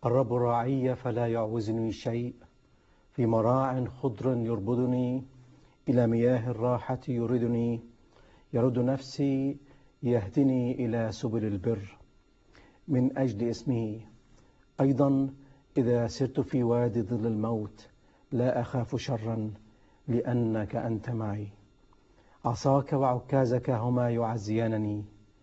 الرب راعي فلا يعوزني شيء في مراع خضر يربضني إلى مياه الراحة يردني يرد نفسي يهدني إلى سبل البر من أجل اسمه أيضا إذا سرت في وادي ظل الموت لا أخاف شرا لأنك أنت معي عصاك وعكازك هما يعزيانني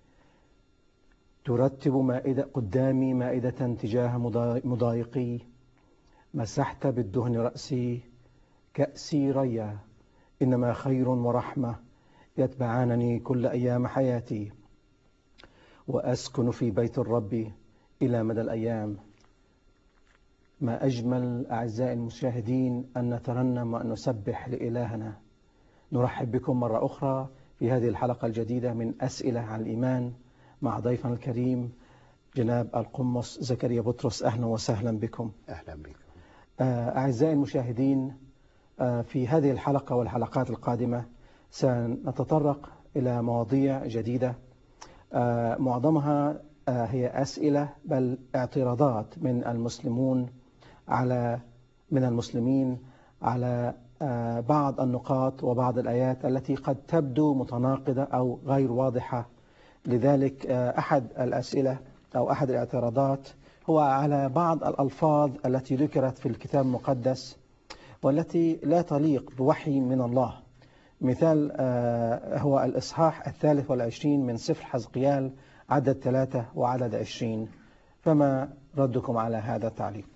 ترتب مائدة قدامي مائدة تجاه مضايقي مسحت بالدهن رأسي كأسي ريا إنما خير ورحمة يتبعانني كل أيام حياتي وأسكن في بيت الرب إلى مدى الأيام ما أجمل أعزائي المشاهدين أن نترنم وأن نسبح لإلهنا نرحب بكم مرة أخرى في هذه الحلقة الجديدة من أسئلة عن الإيمان مع ضيفنا الكريم جناب القمص زكريا بطرس أهلا وسهلا بكم أهلا بكم أعزائي المشاهدين في هذه الحلقة والحلقات القادمة سنتطرق إلى مواضيع جديدة معظمها هي أسئلة بل اعتراضات من المسلمون على من المسلمين على بعض النقاط وبعض الآيات التي قد تبدو متناقضة أو غير واضحة لذلك أحد الأسئلة أو أحد الاعتراضات هو على بعض الألفاظ التي ذكرت في الكتاب المقدس والتي لا تليق بوحي من الله مثال هو الإصحاح الثالث والعشرين من سفر حزقيال عدد ثلاثة وعدد عشرين فما ردكم على هذا التعليق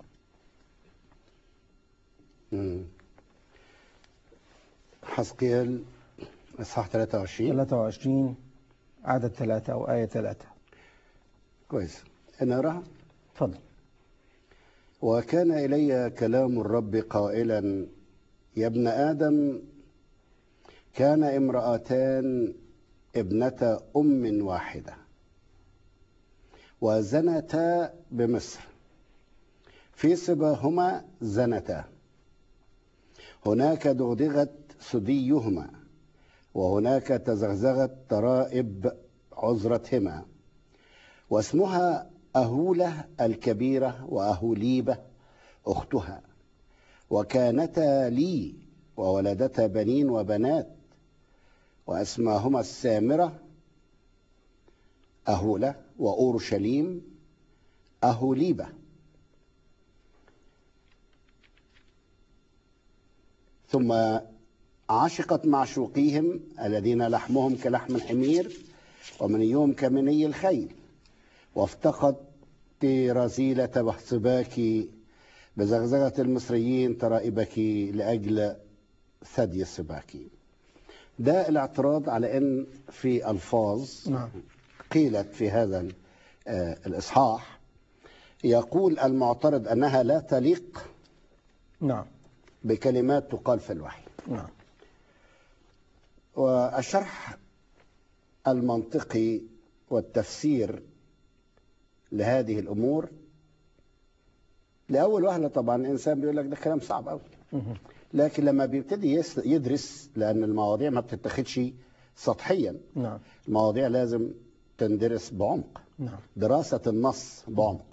حزقيال إصحاح 23 23 عدد ثلاثة أو آية ثلاثة كويس نراها تفضل وكان إلي كلام الرب قائلا يا ابن آدم كان امرأتان ابنة أم واحدة وزنتا بمصر في صباهما زنتا هناك دغدغت سديهما وهناك تزغزغت ترائب عذرتهما واسمها أهولة الكبيرة وأهوليبة أختها وكانتا لي وولدتا بنين وبنات وأسماهما السامرة أهولة وأورشليم أهوليبة ثم عشقت معشوقيهم الذين لحمهم كلحم الحمير ومنيهم كمني الخيل وافتقدت رزيلة بحصباك بزغزغة المصريين ترائبك لأجل ثدي السباك ده الاعتراض على أن في ألفاظ نعم. قيلت في هذا الإصحاح يقول المعترض أنها لا تليق نعم بكلمات تقال في الوحي نعم والشرح المنطقي والتفسير لهذه الأمور لأول وهلة طبعا الإنسان بيقول لك ده كلام صعب أوي لكن لما بيبتدي يدرس لأن المواضيع ما بتتاخدش سطحيا نعم المواضيع لازم تندرس بعمق نعم دراسة النص بعمق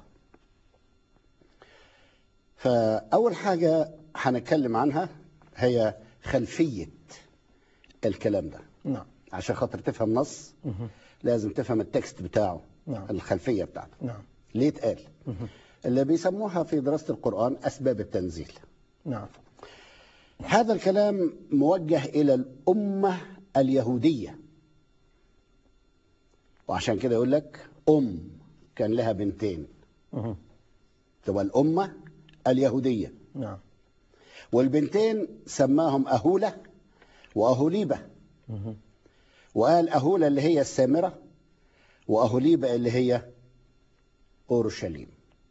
فأول حاجة هنتكلم عنها هي خلفية الكلام ده نعم عشان خاطر تفهم نص لازم تفهم التكست بتاعه نعم. الخلفية بتاعته نعم ليه اتقال اللي بيسموها في دراسة القرآن أسباب التنزيل نعم هذا الكلام موجه إلى الأمة اليهودية وعشان كده يقول لك أم كان لها بنتين مه. تبقى الأمة اليهودية نعم والبنتين سماهم أهولة وأهوليبة مه. وقال أهولة اللي هي السامرة وأهوليبة اللي هي أورشليم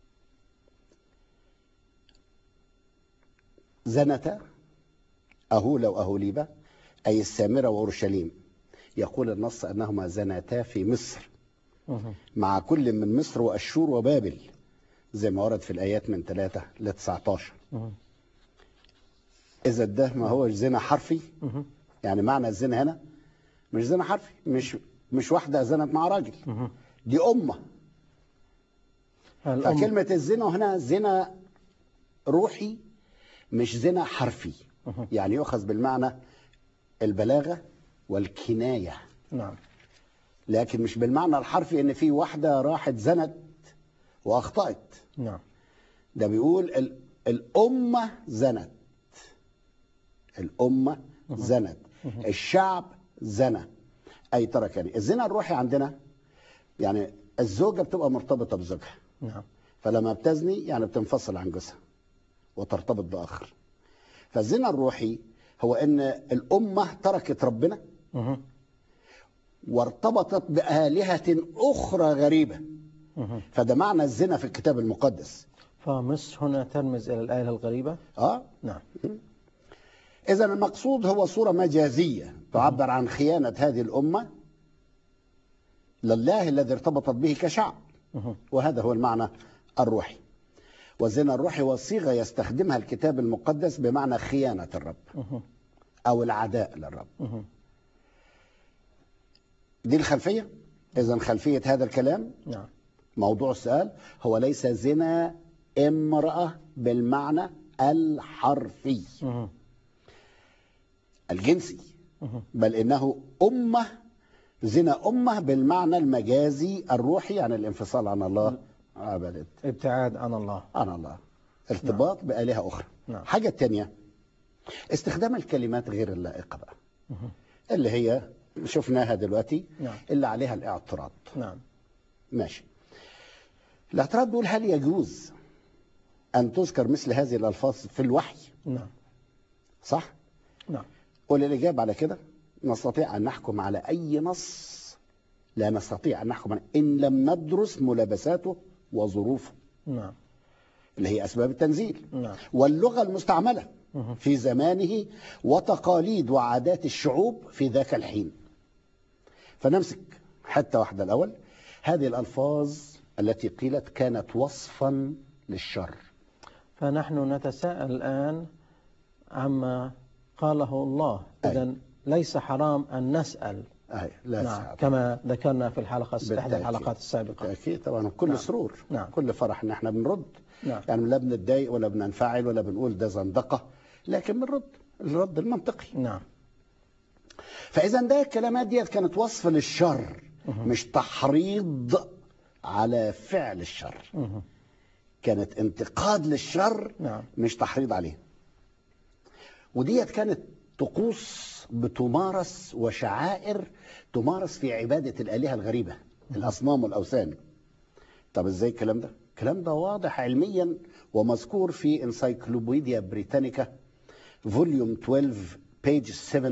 زنتا أهولة وأهوليبة أي السامرة وأورشليم يقول النص أنهما زنتا في مصر مه. مع كل من مصر وأشور وبابل زي ما ورد في الآيات من 3 ل 19 مه. إذا ده ما هو زنا حرفي مه. يعني معنى الزنا هنا مش زنا حرفي مش مش واحدة زنت مع راجل مه. دي أمة الأم فكلمة الزنا هنا زنا روحي مش زنا حرفي مه. يعني يؤخذ بالمعنى البلاغة والكناية نعم لكن مش بالمعنى الحرفي ان في واحدة راحت زنت واخطأت نعم ده بيقول ال- الأمة زنت الأمة زنت الشعب زنى أي ترك يعني الزنا الروحي عندنا يعني الزوجة بتبقى مرتبطة بزوجها نعم فلما بتزني يعني بتنفصل عن جوزها وترتبط بآخر فالزنا الروحي هو ان الأمة تركت ربنا مه. وارتبطت بآلهة أخرى غريبة مه. فده معنى الزنا في الكتاب المقدس فمصر هنا ترمز إلى الآلهة الغريبة اه نعم إذا المقصود هو صورة مجازية تعبر عن خيانة هذه الأمة لله الذي ارتبطت به كشعب مه. وهذا هو المعنى الروحي والزنا الروحي هو صيغة يستخدمها الكتاب المقدس بمعنى خيانة الرب مه. أو العداء للرب مه. دي الخلفية إذا خلفية هذا الكلام نعم موضوع السؤال هو ليس زنا امرأة بالمعنى الحرفي مه. الجنسي مه. بل إنه أمة زنا أمة بالمعنى المجازي الروحي عن الانفصال عن الله أبدا ابتعاد عن الله عن الله ارتباط بآلهة أخرى نعم. حاجة تانية استخدام الكلمات غير اللائقة بقى مه. اللي هي شفناها دلوقتي نعم. اللي عليها الاعتراض نعم ماشي الاعتراض بيقول هل يجوز أن تذكر مثل هذه الألفاظ في الوحي نعم صح؟ نعم وللإجابة على كده نستطيع أن نحكم على أي نص لا نستطيع أن نحكم عليه إن لم ندرس ملابساته وظروفه نعم اللي هي أسباب التنزيل نعم واللغة المستعملة مه. في زمانه وتقاليد وعادات الشعوب في ذاك الحين فنمسك حتة واحدة الأول هذه الألفاظ التي قيلت كانت وصفا للشر فنحن نتساءل الآن عما قاله الله أي. إذا ليس حرام أن نسأل أهي لا نعم صعب. كما ذكرنا في الحلقة إحدى بالتأكيد. الحلقات السابقة بالتأكيد طبعا كل نعم. سرور نعم. كل فرح ان احنا بنرد نعم يعني لا بنتضايق ولا بننفعل ولا بنقول ده زندقة لكن بنرد الرد المنطقي نعم فإذا ده الكلمات ديت كانت وصف للشر مش تحريض على فعل الشر مه. كانت انتقاد للشر نعم مش تحريض عليه وديت كانت طقوس بتمارس وشعائر تمارس في عبادة الآلهة الغريبة الأصنام والأوثان طب ازاي الكلام ده؟ الكلام ده واضح علميا ومذكور في انسايكلوبيديا بريتانيكا فوليوم 12 بيج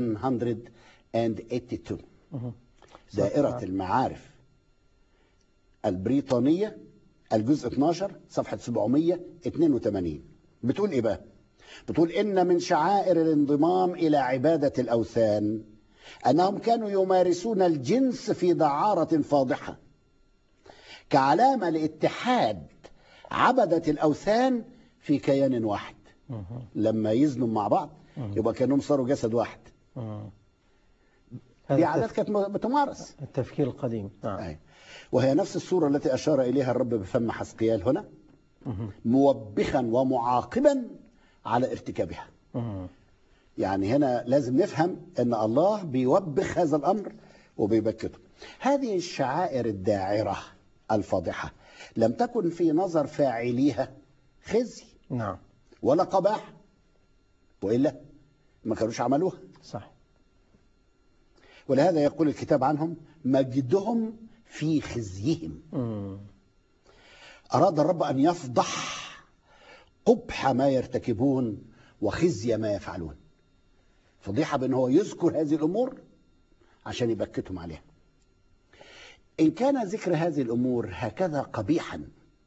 782 مه. دائرة المعارف البريطانية الجزء 12 صفحة 782 بتقول ايه بقى بتقول ان من شعائر الانضمام الى عبادة الاوثان انهم كانوا يمارسون الجنس في دعارة فاضحة كعلامة لاتحاد عبدة الاوثان في كيان واحد مه. لما يزنوا مع بعض يبقى كانهم صاروا جسد واحد مه. دي هذا عادات التف- كانت بتمارس التفكير القديم نعم أي. وهي نفس الصورة التي أشار إليها الرب بفم حسقيال هنا مه. موبخا ومعاقبا على ارتكابها مه. يعني هنا لازم نفهم أن الله بيوبخ هذا الأمر وبيبكته هذه الشعائر الداعرة الفاضحة لم تكن في نظر فاعليها خزي نعم ولا قباح وإلا ما كانوش عملوها صح ولهذا يقول الكتاب عنهم مجدهم في خزيهم مه. أراد الرب أن يفضح قبح ما يرتكبون وخزي ما يفعلون فضيحة بأن هو يذكر هذه الأمور عشان يبكتهم عليها إن كان ذكر هذه الأمور هكذا قبيحا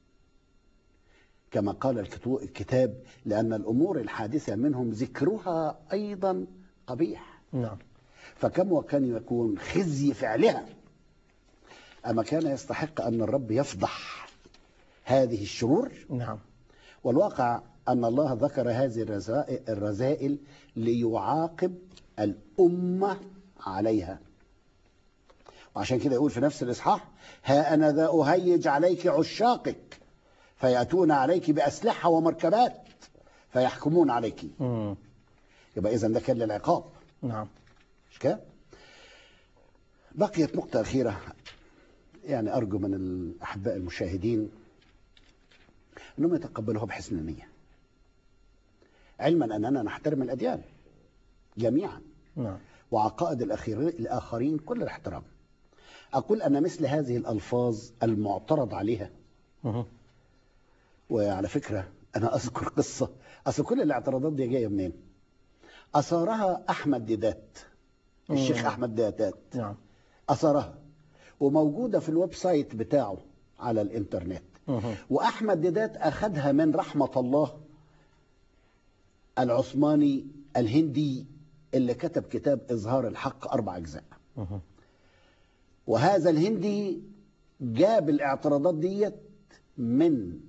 كما قال الكتو- الكتاب لأن الأمور الحادثة منهم ذكرها أيضا قبيح نعم فكم وكان يكون خزي فعلها أما كان يستحق أن الرب يفضح هذه الشرور نعم والواقع أن الله ذكر هذه الرذائل- الرذائل ليعاقب الأمة عليها وعشان كده يقول في نفس الإصحاح ها أنا ذا أهيج عليك عشاقك فيأتون عليك بأسلحة ومركبات فيحكمون عليك مم. يبقى إذا ده كان للعقاب نعم مش كده؟ بقيت نقطة أخيرة يعني أرجو من الأحباء المشاهدين أنهم يتقبلوها بحسن النية علما أننا نحترم الأديان جميعا نعم وعقائد الأخير- الآخرين كل الاحترام أقول أن مثل هذه الألفاظ المعترض عليها مهم. وعلى فكرة أنا أذكر قصة أصل كل الاعتراضات دي جاية منين أثارها أحمد ديدات الشيخ مم. أحمد ديدات نعم أثرها وموجودة في الويب سايت بتاعه على الإنترنت مهم. وأحمد ديدات أخذها من رحمة الله العثماني الهندي اللي كتب كتاب إظهار الحق أربع أجزاء مهم. وهذا الهندي جاب الاعتراضات ديت من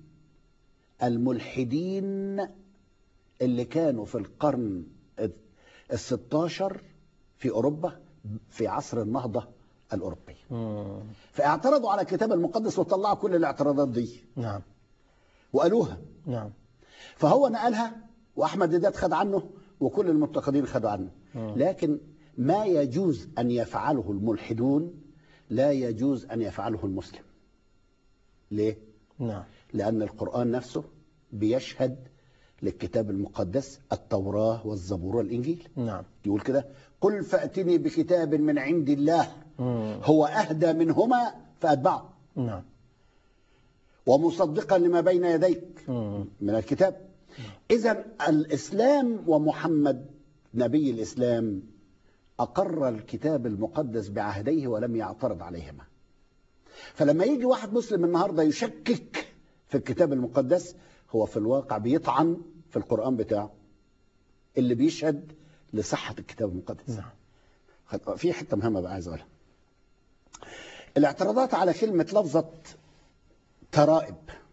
الملحدين اللي كانوا في القرن الستاشر في أوروبا في عصر النهضة الأوروبي مم. فاعترضوا على الكتاب المقدس وطلعوا كل الاعتراضات دي نعم وقالوها نعم فهو نقلها واحمد ديدات خد عنه وكل المنتقدين خدوا عنه مم. لكن ما يجوز ان يفعله الملحدون لا يجوز ان يفعله المسلم ليه نعم لان القران نفسه بيشهد للكتاب المقدس التوراه والزبور والانجيل نعم يقول كده قل فاتني بكتاب من عند الله مم. هو اهدى منهما فاتبعه نعم ومصدقا لما بين يديك مم. من الكتاب إذا الإسلام ومحمد نبي الإسلام أقر الكتاب المقدس بعهديه ولم يعترض عليهما فلما يجي واحد مسلم النهاردة يشكك في الكتاب المقدس هو في الواقع بيطعن في القرآن بتاعه اللي بيشهد لصحة الكتاب المقدس نعم خد- في حتة مهمة بقى عايز أقولها الاعتراضات على كلمة لفظة ترائب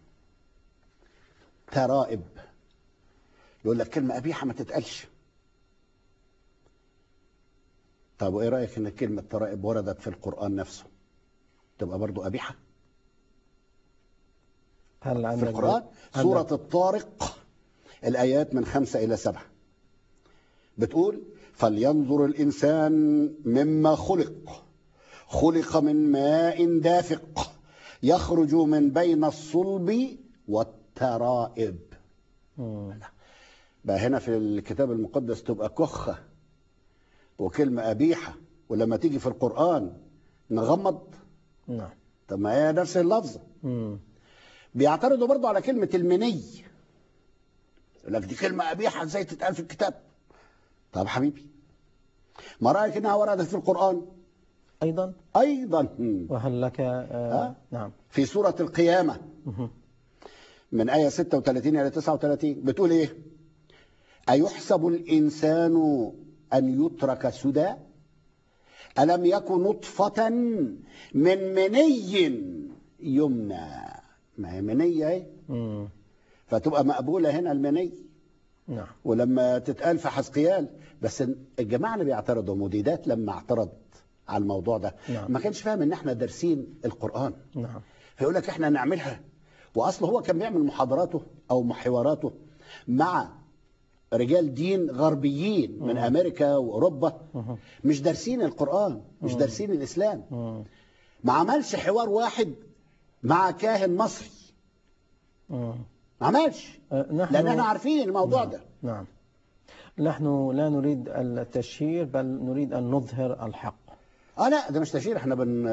ترائب يقول لك كلمة قبيحة ما تتقالش طب وايه رأيك ان كلمة ترائب وردت في القرآن نفسه تبقى برضو قبيحة هل في عندك القرآن عندك- سورة الطارق الآيات من خمسة إلى سبعة بتقول فلينظر الإنسان مما خلق خلق من ماء دافق يخرج من بين الصلب والترائب مم. بقى هنا في الكتاب المقدس تبقى كخة وكلمة قبيحة ولما تيجي في القرآن نغمض نعم طب ما هي نفس اللفظة مم. بيعترضوا برضو على كلمة المني يقول لك دي كلمة قبيحة ازاي تتقال في الكتاب طب حبيبي ما رأيك انها وردت في القرآن أيضا ايضا وهل لك آه ها؟ نعم في سورة القيامة مهم. من آية 36 إلى 39 بتقول إيه؟ أيحسب الإنسان أن يترك سدى؟ ألم يكن نطفة من مني يمنى ما هي منية إيه؟ مم. فتبقى مقبولة هنا المني نعم ولما تتقال في حزقيال بس الجماعة اللي بيعترضوا مديدات لما اعترض على الموضوع ده نعم. ما كانش فاهم ان احنا دارسين القرآن نعم فيقول لك احنا نعملها واصله هو كان بيعمل محاضراته او حواراته مع رجال دين غربيين من امريكا واوروبا مهم. مش دارسين القران مش دارسين الاسلام مم. ما عملش حوار واحد مع كاهن مصري مم. ما عملش آه، نحن لان احنا عارفين الموضوع ده نعم نحن لا نريد التشهير بل نريد أن نظهر الحق اه لا ده مش تشهير احنا بن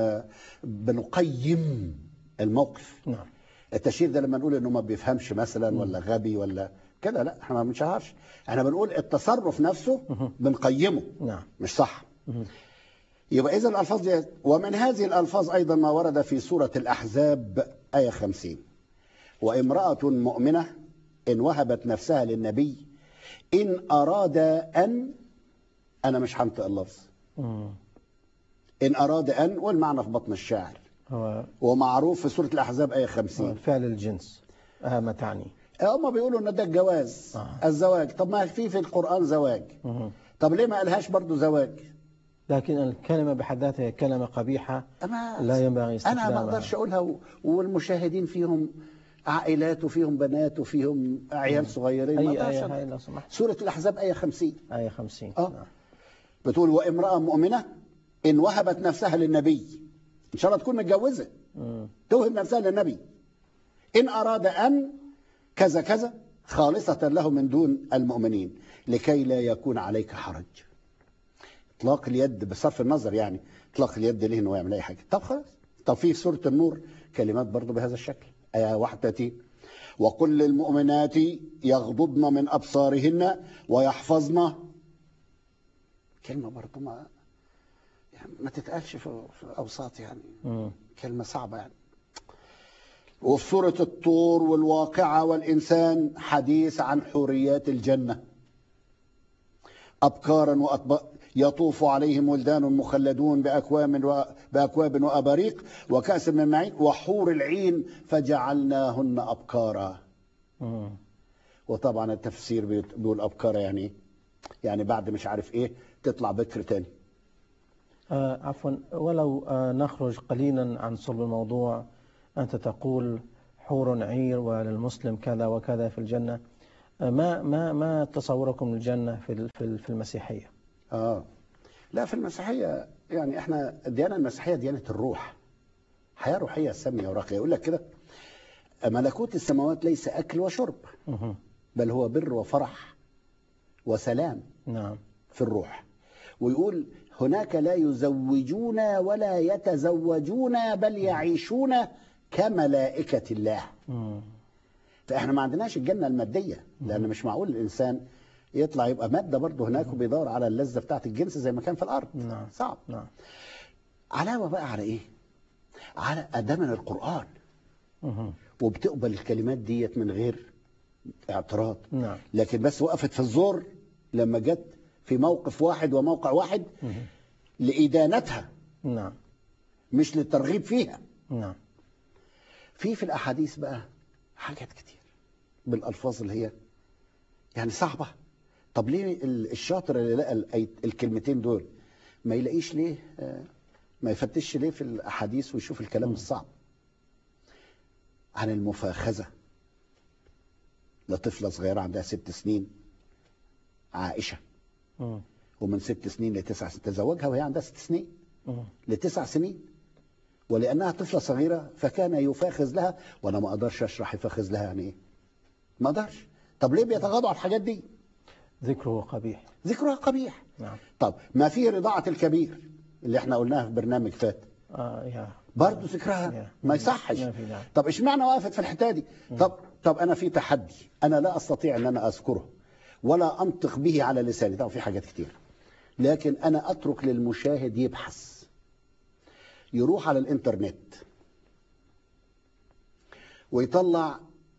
بنقيم الموقف نعم التشهير ده لما نقول انه ما بيفهمش مثلا ولا غبي ولا كده لا احنا ما بنشهرش احنا بنقول التصرف نفسه بنقيمه نعم مش صح مهم. يبقى اذا الالفاظ دي ومن هذه الالفاظ ايضا ما ورد في سوره الاحزاب ايه 50 وامراه مؤمنه ان وهبت نفسها للنبي ان اراد ان انا مش هنطق اللفظ مم. ان اراد ان والمعنى في بطن الشاعر هو ومعروف في سوره الاحزاب ايه هو 50 الفعل الجنس آه ما تعني هم بيقولوا ان ده الجواز آه. الزواج طب ما في في القران زواج مهم. طب ليه ما قالهاش برضو زواج لكن الكلمة بحد ذاتها كلمة قبيحة أما لا ينبغي انا استخدامها ما اقدرش اقولها و- والمشاهدين فيهم عائلات وفيهم بنات وفيهم عيال صغيرين ما أي أقدرش آية أنا. هاي لو سمحت سورة الأحزاب آية 50 آية 50 آه. نعم. بتقول وامرأة مؤمنة إن وهبت نفسها للنبي إن شاء الله تكون متجوزة مم. توهب نفسها للنبي إن أراد أن كذا كذا خالصة له من دون المؤمنين لكي لا يكون عليك حرج إطلاق اليد بصرف النظر يعني إطلاق اليد ليه إنه يعمل أي حاجة طب خلاص طب في سورة النور كلمات برضه بهذا الشكل آية 31 وقل للمؤمنات يغضضن من أبصارهن ويحفظن كلمة برضه ما يعني ما تتقالش في في أوساط يعني مم. كلمة صعبة يعني وفي سورة الطور والواقعة والإنسان حديث عن حوريات الجنة أبكارا وأطباء يطوف عليهم ولدان مخلدون بأكواب و... بأكواب وأباريق وكأس من معين وحور العين فجعلناهن أبكارا مم. وطبعا التفسير بيت- بيقول أبكارا يعني إيه؟ يعني بعد مش عارف إيه تطلع بكر تاني آه عفوا ولو آه نخرج قليلا عن صلب الموضوع أنت تقول حور عير وللمسلم كذا وكذا في الجنة آه ما ما ما تصوركم للجنة في ال- في ال- في المسيحية آه لا في المسيحية يعني احنا الديانة المسيحية ديانة الروح حياة روحية سامية وراقية يقول لك كده ملكوت السماوات ليس أكل وشرب مهم. بل هو بر وفرح وسلام نعم في الروح ويقول هناك لا يزوجون ولا يتزوجون بل يعيشون كملائكة الله مم. فاحنا ما عندناش الجنة المادية لأن مش معقول الإنسان يطلع يبقى مادة برضه هناك وبيدور على اللذة بتاعت الجنس زي ما كان في الأرض نعم. صعب نعم علاوة بقى على إيه؟ على ده من القرآن مهم. وبتقبل الكلمات ديت من غير اعتراض نعم لكن بس وقفت في الزور لما جت في موقف واحد وموقع واحد مهم. لإدانتها نعم مش للترغيب فيها نعم في في الأحاديث بقى حاجات كتير بالألفاظ اللي هي يعني صعبة طب ليه ال- الشاطر اللي لقى ال- الكلمتين دول ما يلاقيش ليه آه، ما يفتش ليه في الأحاديث ويشوف الكلام الصعب عن المفاخذة لطفلة صغيرة عندها ست سنين عائشة مم. ومن ست سنين لتسع سنين تزوجها وهي عندها ست سنين مم. لتسع سنين ولأنها طفلة صغيرة فكان يفاخذ لها وأنا ما أقدرش أشرح يفاخذ لها يعني إيه ما أقدرش طب ليه بيتغاضوا على الحاجات دي ذكره قبيح ذكرها قبيح نعم طب ما في رضاعة الكبير اللي احنا قلناها في برنامج فات آه يا برضه ذكرها يا. ما يصحش ما في داعي. طب اشمعنى وقفت في الحته دي طب طب انا في تحدي انا لا استطيع ان انا اذكره ولا انطق به على لساني طبعا في حاجات كتير لكن انا اترك للمشاهد يبحث يروح على الانترنت ويطلع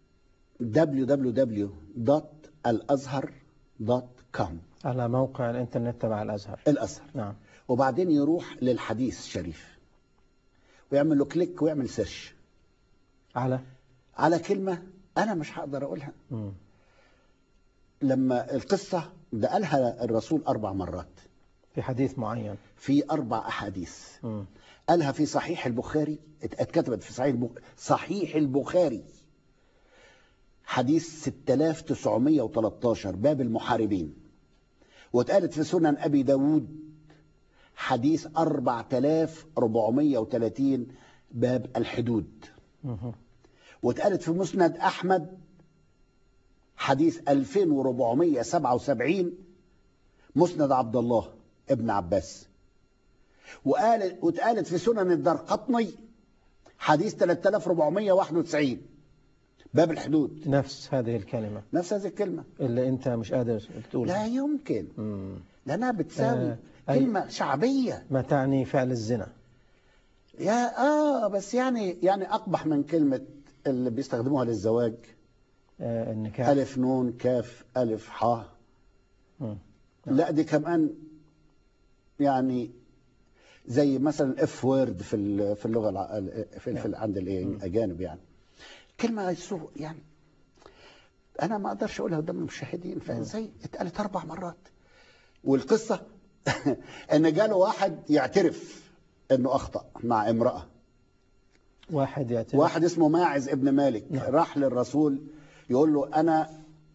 www.الازهر.com على موقع الإنترنت تبع الأزهر الازهر نعم وبعدين يروح للحديث الشريف ويعمل له كليك ويعمل سيرش على على كلمة أنا مش هقدر أقولها مم. لما القصة ده قالها الرسول أربع مرات في حديث معين في أربع أحاديث مم. قالها في صحيح البخاري ات- اتكتبت في صحيح البخ... صحيح البخاري حديث 6913 باب المحاربين واتقالت في سنن أبي داود حديث 4430 باب الحدود مهم. واتقالت في مسند أحمد حديث 2477 مسند عبد الله ابن عباس وقال واتقالت في سنن الدرقطني حديث 3491 باب الحدود نفس هذه الكلمة نفس هذه الكلمة اللي أنت مش قادر تقول لا يمكن مم. لأنها بتساوي آه، أي- كلمة شعبية ما تعني فعل الزنا يا اه بس يعني يعني أقبح من كلمة اللي بيستخدموها للزواج آه النكاح ألف نون كاف ألف حاء مم. لا دي كمان يعني زي مثلا اف وورد في ال- في اللغه الع- في, في عند الاجانب يعني كلمه يسوء يعني انا ما اقدرش اقولها قدام المشاهدين فازاي اتقالت اربع مرات والقصه ان جاله واحد يعترف انه اخطا مع امراه واحد يأتي واحد اسمه ماعز ابن مالك نعم. راح للرسول يقول له انا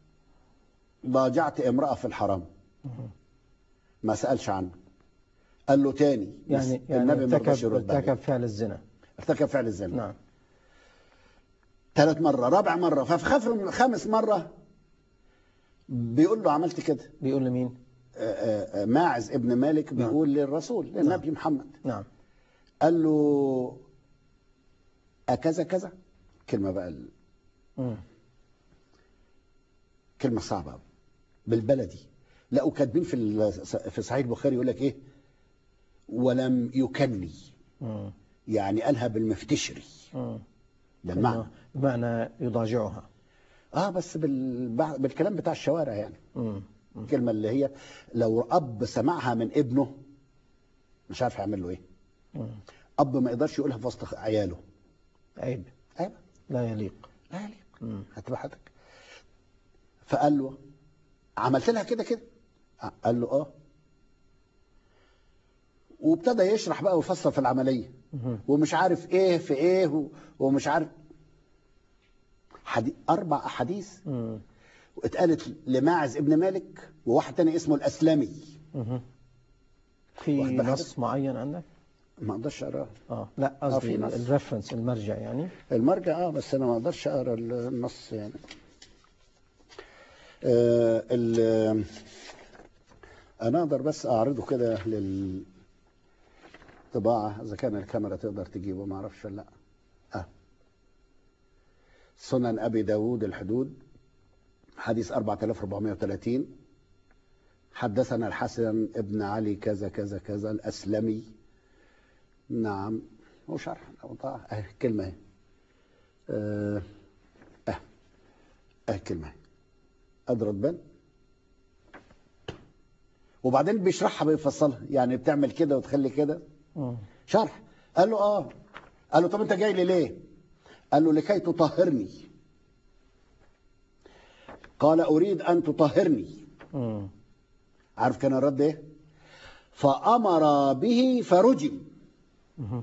ضاجعت امرأة في الحرام مهم. ما سألش عنه قال له تاني بس يعني يعني النبي ما رضاش ارتكب يرد عليه. ارتكب فعل الزنا ارتكب فعل الزنا نعم ثالث مرة رابع مرة ففي خف- خامس مرة بيقول له عملت كده بيقول لمين آه، آه، آه، ماعز ابن مالك بيقول للرسول للنبي محمد نعم قال له أكذا كذا كلمة بقى ال- مم. كلمة صعبة أوي. بالبلدي لقوا كاتبين في ال- في صحيح البخاري يقول لك ايه ولم يكني مم. يعني قالها بالمفتشري مم. ده المعنى بمعنى يضاجعها اه بس بالبع... بالكلام بتاع الشوارع يعني مم. الكلمة اللي هي لو أب سمعها من ابنه مش عارف يعمل له إيه مم. أب ما يقدرش يقولها في وسط عياله عيب أيوة لا يليق لا عليك مم. هتبقى حضرتك فقال له عملت لها كده كده آه، قال له اه وابتدى يشرح بقى ويفسر في العملية مهم. ومش عارف ايه في ايه و- ومش عارف حدي... اربع احاديث مم. اتقالت لماعز ابن مالك وواحد تاني اسمه الاسلمي مهم. في واخد بالك؟ نص معين عندك؟ ما اقدرش اقراه اه لا آه، قصدي في نص. الريفرنس المرجع يعني المرجع اه بس انا ما اقدرش اقرا النص يعني آه ال- انا اقدر بس اعرضه كده للطباعه اذا كان الكاميرا تقدر تجيبه ما اعرفش ولا لا اه سنن ابي داود الحدود حديث 4430 حدثنا الحسن ابن علي كذا كذا كذا الاسلمي نعم هو شرح الأوضاع اه كلمة اهي اه اه, اه كلمة اهي قادرة تبان وبعدين بيشرحها بيفصلها يعني بتعمل كده وتخلي كده مم. شرح قال له اه قال له طب انت جاي لي ليه قال له لكي تطهرني قال اريد ان تطهرني مم. عارف كان الرد ايه فامر به فرجم مهم.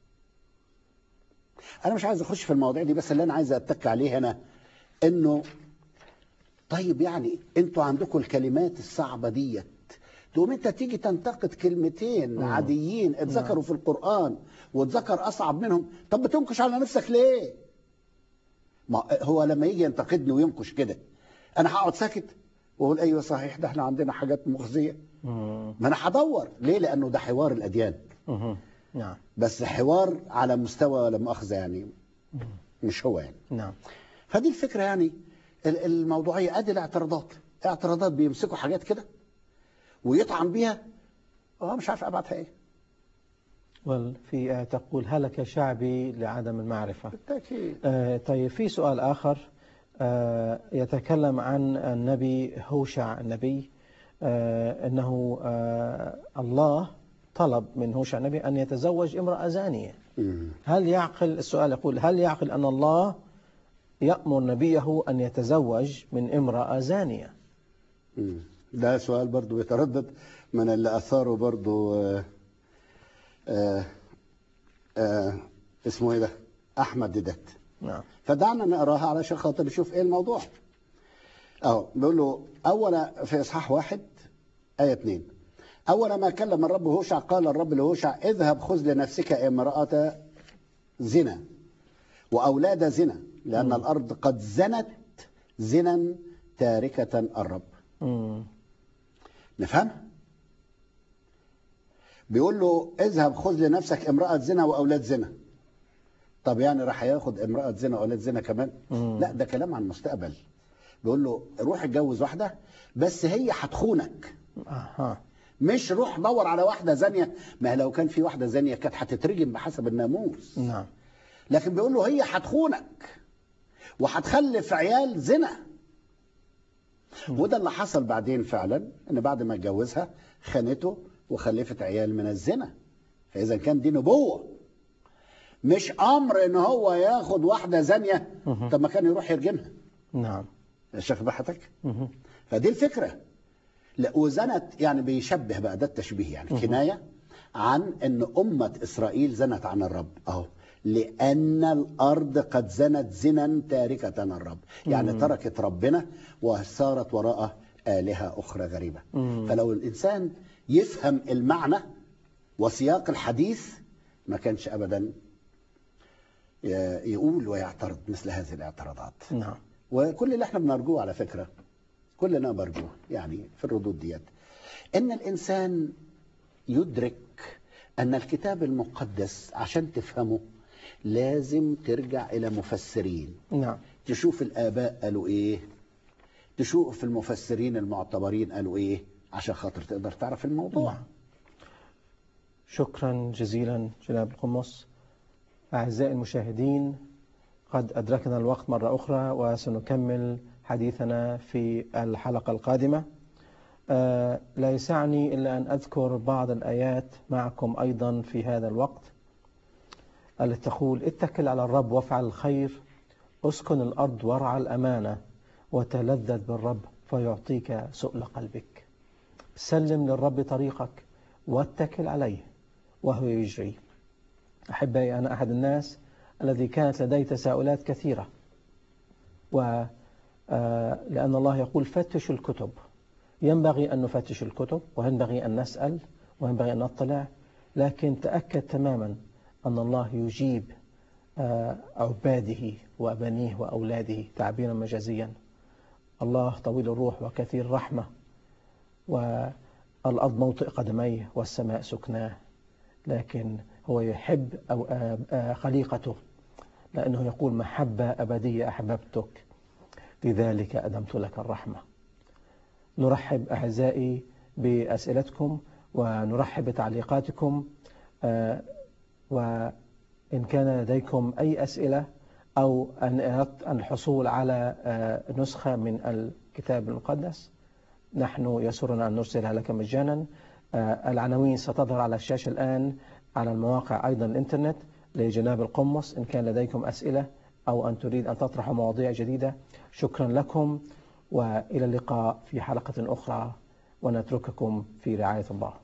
انا مش عايز اخش في المواضيع دي بس اللي انا عايز اتك عليه هنا انه طيب يعني انتوا عندكم الكلمات الصعبه ديت تقوم انت تيجي تنتقد كلمتين مم. عاديين اتذكروا في القران واتذكر اصعب منهم طب بتنكش على نفسك ليه ما هو لما يجي ينتقدني وينكش كده انا هقعد ساكت واقول ايوه صحيح ده احنا عندنا حاجات مخزيه مم. ما انا هدور ليه لانه ده حوار الاديان مهم. نعم بس حوار على مستوى لا مؤاخذه يعني مش هو يعني نعم فدي الفكره يعني ال- الموضوعيه ادي الاعتراضات اعتراضات بيمسكوا حاجات كده ويطعن بيها اه مش عارف ابعتها ايه وفي آية تقول هلك شعبي لعدم المعرفة بالتاكيد آه، طيب في سؤال آخر آه، يتكلم عن النبي هوشع النبي آه، أنه آه، الله طلب من هوشع النبي أن يتزوج امرأة زانية مم. هل يعقل السؤال يقول هل يعقل أن الله يأمر نبيه أن يتزوج من امرأة زانية مم. ده سؤال برضو بيتردد من اللي اثاره برضو آه آه آه اسمه ايه ده احمد ديدات نعم فدعنا نقراها علشان خاطر نشوف ايه الموضوع اهو بيقول له اول في اصحاح واحد ايه اتنين اول ما كلم الرب هوشع قال الرب لهوشع اذهب خذ لنفسك امراه زنا واولاد زنا لان مم. الارض قد زنت زنا تاركه الرب مم. نفهمها بيقول له اذهب خذ لنفسك امرأة زنا وأولاد زنا طب يعني راح ياخد امرأة زنا وأولاد زنا كمان مم. لا ده كلام عن المستقبل بيقول له روح اتجوز واحدة بس هي هتخونك أها مش روح دور على واحدة زانية ما لو كان في واحدة زانية كانت هتترجم بحسب الناموس نعم لكن بيقول له هي هتخونك وهتخلف عيال زنا وده اللي حصل بعدين فعلا ان بعد ما اتجوزها خانته وخلفت عيال من الزنا فاذا كان دي نبوه مش امر ان هو ياخد واحده زانيه مهم. طب ما كان يروح يرجمها نعم شايف بحثك مهم. فدي الفكره لا وزنت يعني بيشبه بقى ده التشبيه يعني كنايه عن ان امه اسرائيل زنت عن الرب اهو لأن الأرض قد زنت زنا تاركة الرب يعني مم. تركت ربنا وصارت وراءه آلهة أخرى غريبة مم. فلو الإنسان يفهم المعنى وسياق الحديث ما كانش أبدا ي- يقول ويعترض مثل هذه الاعتراضات نعم وكل اللي احنا بنرجوه على فكرة كلنا برجوه يعني في الردود ديت ان الانسان يدرك ان الكتاب المقدس عشان تفهمه لازم ترجع الى مفسرين نعم تشوف الاباء قالوا ايه تشوف المفسرين المعتبرين قالوا ايه عشان خاطر تقدر تعرف الموضوع نعم. شكرا جزيلا جناب القمص أعزائي المشاهدين قد أدركنا الوقت مرة أخرى وسنكمل حديثنا في الحلقة القادمة آه، لا يسعني إلا أن أذكر بعض الآيات معكم أيضا في هذا الوقت التي تقول اتكل على الرب وافعل الخير اسكن الأرض وارعى الأمانة وتلذذ بالرب فيعطيك سؤل قلبك سلم للرب طريقك واتكل عليه وهو يجري أحبائي أنا أحد الناس الذي كانت لدي تساؤلات كثيرة و آه، لأن الله يقول فتشوا الكتب ينبغي أن نفتش الكتب وينبغي أن نسأل وينبغي أن نطلع لكن تأكد تماما أن الله يجيب آه، عباده وبنيه وأولاده تعبيرا مجازيا الله طويل الروح وكثير الرحمة والأرض موطئ قدميه والسماء سكناه لكن هو يحب أو آه، آه، خليقته لأنه يقول محبة أبدية أحببتك لذلك أدمت لك الرحمة نرحب أعزائي بأسئلتكم ونرحب بتعليقاتكم آه، وإن كان لديكم أي أسئلة أو أن أردت الحصول على آه، نسخة من الكتاب المقدس نحن يسرنا أن نرسلها لك مجانا آه، العناوين ستظهر على الشاشة الآن على المواقع أيضا الإنترنت لجناب القمص إن كان لديكم أسئلة أو أن تريد أن تطرح مواضيع جديدة شكرا لكم وإلى اللقاء في حلقة أخرى ونترككم في رعاية الله